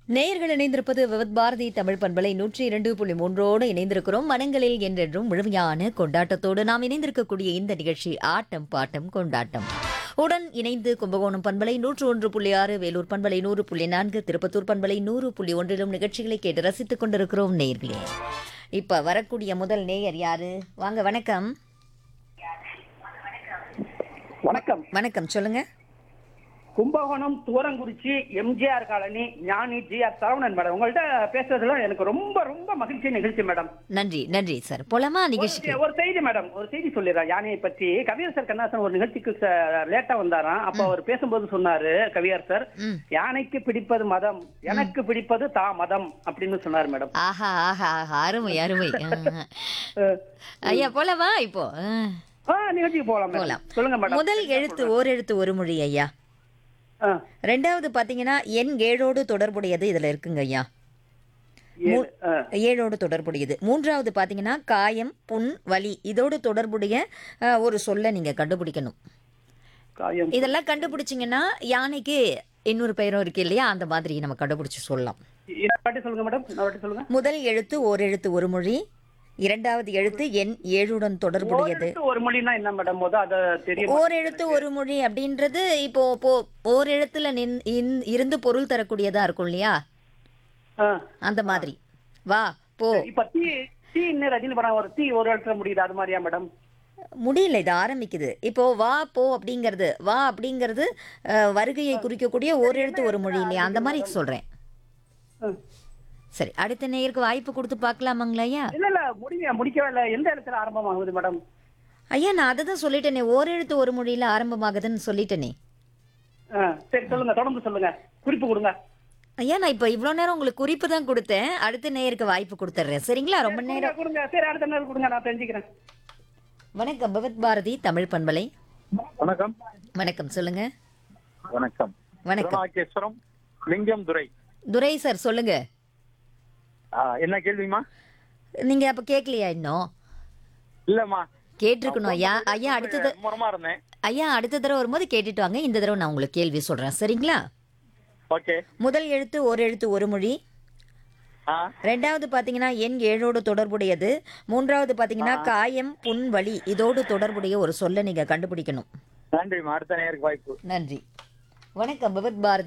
நேயர்கள் இணைந்திருப்பது விவத் பாரதி தமிழ் பண்பலை நூற்றி இரண்டு புள்ளி மூன்றோடு இணைந்திருக்கிறோம் மனங்களில் என்றென்றும் முழுமையான கொண்டாட்டத்தோடு நாம் இணைந்திருக்கக்கூடிய இந்த நிகழ்ச்சி ஆட்டம் பாட்டம் கொண்டாட்டம் உடன் இணைந்து கும்பகோணம் பண்பலை நூற்று ஒன்று புள்ளி ஆறு வேலூர் பண்பலை நூறு புள்ளி நான்கு திருப்பத்தூர் பண்பலை நூறு புள்ளி ஒன்றிலும் நிகழ்ச்சிகளை கேட்டு ரசித்துக் கொண்டிருக்கிறோம் நேயர்களே இப்ப வரக்கூடிய முதல் நேயர் யாரு வாங்க வணக்கம் வணக்கம் வணக்கம் சொல்லுங்க Kumbakonam Thurankurichi MGR colony Gnani G R Saravanan madam உங்கள்ட்ட பேசுறதுல எனக்கு ரொம்ப ரொம்ப மகிழ்ச்சி நிகழ்ச்சி மேடம் நன்றி நன்றி சார் போலாமா நிகழ்ச்சிக்கு ஒரு செய்தி மேடம் ஒரு செய்தி சொல்லிடுறேன் யானையை பற்றி கவியரசர் கண்ணாசன் ஒரு நிகழ்ச்சிக்கு லேட்டா வந்தாராம் அப்ப அவர் பேசும்போது சொன்னாரு கவியரசர் ம். யானைக்கு பிடிப்பது மதம் எனக்கு பிடிப்பது தா மதம் அப்படின்னு சொன்னார் மேடம் ஆஹா ஆஹா ஆஹா அருமை அருமை ஆ. அஹ், ஐயா போலவா இப்போ ஆ, ஆ, நிகழ்ச்சிக்கு போலாம் மேடம் போலாம் சொல்லுங்க மேடம் முதல் எழுத்து ஓர் எழுத்து ஒரு மொழி ஐயா ஆ, ரெண்டாவது பாத்தீங்கன்னா எண் ஏழோடு தொடர்புடையது இதுல இருக்குங்க ஐயா ஏழு, ஆ. ஏழோடு தொடர்புடையது மூன்றாவது பாத்தீங்கன்னா காயம் புண் வலி இதோடு தொடர்புடைய ஆ, ஒரு சொல்ல நீங்க கண்டுபிடிக்கணும் காயம் இதெல்லாம் கண்டுபிடிச்சிங்கன்னா யானைக்கு இன்னொரு பெயரும் இருக்கு இல்லையா அந்த மாதிரி நம்ம கண்டுபிடிச்சு சொல்லலாம் இன்னொரு வாட்டி சொல்லுங்க மேடம் இன்னொரு வாட்டி சொல்லுங்க முதல் எழுத்து ஓர் எழுத்து ஒரு மொழி இரண்டாவது எழுத்து எண் ஏழுடன் தொடர்புடையது ஒரு ஒரு மொழினா என்ன மேடம் முத அத தெரியும் ஓர் எழுத்து ஒரு மொழி அப்படின்றது இப்போ போ ஓர் எழுத்துல நின் இன்- இருந்து பொருள் தரக்கூடியதா இருக்கும் இல்லையா ஆ. அந்த மாதிரி வா போ இப்ப தீ தீ இன்னும் ரஜினி படம் ஒரு தீ ஒரு இடத்துல முடியுது அது மாதிரியா மேடம் முடியல இது ஆரம்பிக்குது இப்போ வா போ அப்படிங்கிறது வா அப்படிங்கிறது அஹ், வருகையை குறிக்கக்கூடிய ஓர் எழுத்து ஒரு மொழி இல்லையா அந்த மாதிரி சொல்றேன் ம். சரி அடுத்த நேயருக்கு வாய்ப்பு கொடுத்து பார்க்கலாமாங்களா ஐயா இல்ல இல்ல முடிங்க முடிக்கவே இல்ல எந்த இடத்துல ஆரம்பமாகுது மேடம் ஐயா நான் அதை தான் சொல்லிட்டேனே ஓர் எழுத்து ஒரு மொழியில ஆரம்பமாகுதுன்னு சொல்லிட்டேனே ஆ, சரி சொல்லுங்க தொடர்ந்து சொல்லுங்க குறிப்பு கொடுங்க ஐயா நான் இப்போ இவ்வளோ நேரம் உங்களுக்கு குறிப்பு தான் கொடுத்தேன் அடுத்த நேயருக்கு வாய்ப்பு கொடுத்துட்றேன் சரிங்களா ரொம்ப நேரம் கொடுங்க, கொடுங்க சரி அடுத்த நேரம் கொடுங்க நான் தெரிஞ்சுக்கிறேன் வணக்கம் பகவத் பாரதி தமிழ் பண்பலை வணக்கம் வணக்கம் சொல்லுங்க வணக்கம் வணக்கம் திருநாகேஸ்வரம் லிங்கம் துரை துரை சார் சொல்லுங்க ஆ, என்ன கேள்விமா நீங்க அப்ப கேட்கலையா இன்னும் இல்லம்மா கேட்டிருக்கணும் ஐயா ஐயா அடுத்தது முறமா இருந்தேன் ஐயா அடுத்த தடவை வரும்போது கேட்டுட்டு வாங்க இந்த தடவை நான் உங்களுக்கு கேள்வி சொல்றேன் சரிங்களா ஓகே முதல் எழுத்து ஒரு எழுத்து ஒரு மொழி ஆ ரெண்டாவது பாத்தீங்கன்னா எண் ஏழோடு தொடர்புடையது மூன்றாவது பாத்தீங்கன்னா காயம் புண் வலி இதோடு தொடர்புடைய ஒரு சொல்ல நீங்க கண்டுபிடிக்கணும் நன்றிம்மா அடுத்த நேருக்கு வாய்ப்பு நன்றி வணக்கம் பகவத் பாரதி